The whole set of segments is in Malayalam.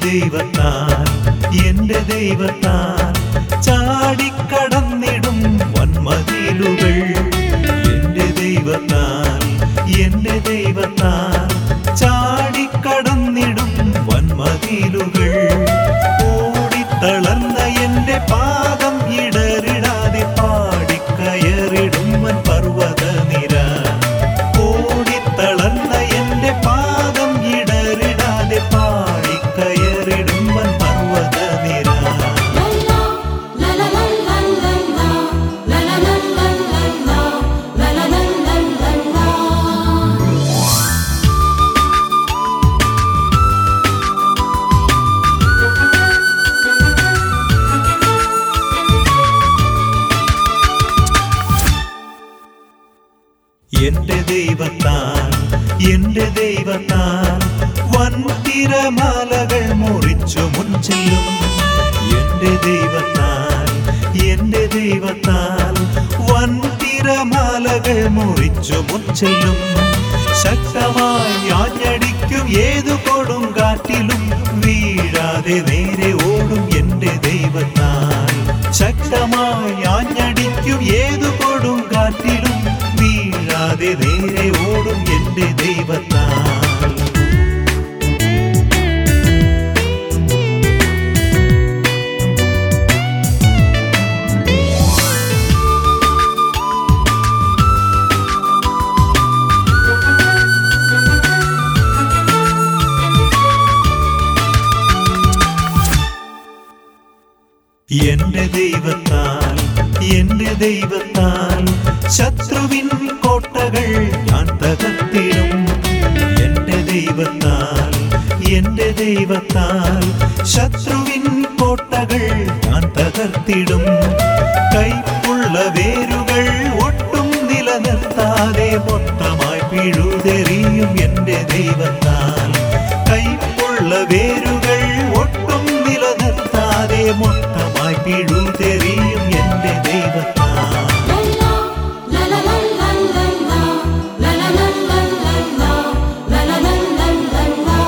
ദൈവത്താൽ എന്റെ ദൈവത്താൽ ചാടിക്കടന്നിടും വന്മതിലുകൾ എന്റെ ദൈവത്താൽ എന്റെ ദൈവത്താൽ ചാടിക്കടന്നിടും വന്മതിലുകൾ ഓടിത്തളർന്ന എന്റെ പാദം ഇടറിടാതെ പാടിക്കയറിടും വൻ പർവ്വതനിര ഓടിത്തളർന്ന എന്റെ പാദം ഇടറിടാതെ പാടിക്കയറിടും വൻ പർവ്വതനിര La la la la la la la la la la la la la la la la la la എന്റെ ദൈവത്താൽ എന്റെ ദൈവത്താൽ വൻ തിരമാലകൾ മുറിച്ചു മുൻചെല്ലും എന്റെ ദൈവത്താൽ എന്റെ ദൈവത്താൽ വൻ തിരമാലകൾ മുറിച്ചു മുൻചെല്ലും ശക്തമായി ആഞ്ഞടിക്കും ഏതു കൊടുങ്കാറ്റിലും വീഴാതെ നേരെ ഓടും എന്റെ ദൈവത്താൽ ശക്തമായി ആഞ്ഞടിക്കും ഏതു കൊടുങ്കാറ്റിലും വീഴാതെ നേരെ ഓടും എന്റെ ദൈവത്താൽ എന്റെ ദൈവത്താൽ എന്റെ ദൈവത്താൽ ശത്രുവിൻ കോട്ടകൾ ഞാൻ തകർത്തിടും എന്റെ ദൈവത്താൽ എന്റെ ദൈവത്താൽ ശത്രുവിൻ കോട്ടകൾ ഞാൻ തകർത്തിടും കൈപ്പുള്ള വേരുകൾ ഒട്ടും നിലനിർത്താതെ മൊത്തമായി പിഴുതെറിയും എന്റെ ദൈവത്താൽ കൈപ്പുള്ള വേരുകൾ ഒട്ടും നിലനിർത്താതെ മൊത്തമായി പിഴുതെറിയും എന്റെ ദൈവത്താൽ La la la la la la la la la la la la la la la la la la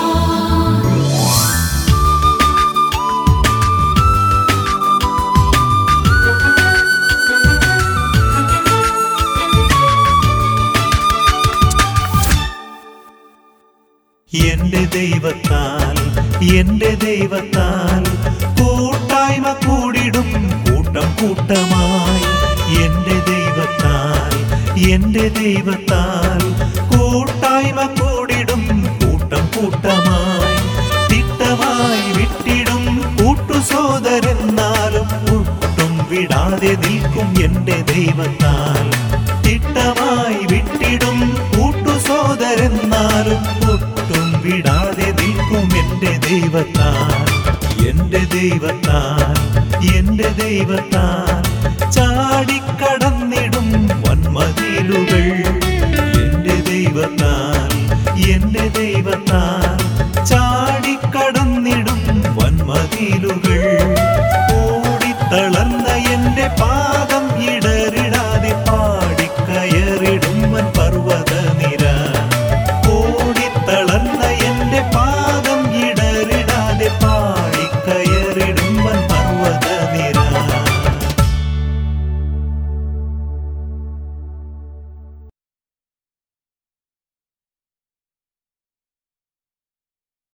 എന്റെ ദൈവത്താൽ എന്റെ ദൈവത്താൽ കൂട്ടായ്മ കൂടിടും കൂട്ടം കൂട്ടമായി എന്റെ ദൈവത്താൽ എന്റെ ദൈവത്താൽ കൂട്ടായ്മ കൂടിടും കൂട്ടം കൂട്ടമായി തിട്ടമായി വിട്ടിടും കൂട്ടു സോദരെന്നാലും ഒട്ടും വിടാതെ നിൽക്കും എന്റെ ദൈവത്താൽ തിട്ടമായി വിട്ടിടും കൂട്ടു സോദരെന്നാലും ഒട്ടും വിടാതെ നിൽക്കും എന്റെ ദൈവത്താൽ എന്റെ ദൈവത്താൽ എന്റെ ദൈവത്താൽ ചാടിക്കടന്നിടും വന്മതിലുകൾ എന്റെ ദൈവത്താൽ എന്റെ ദൈവ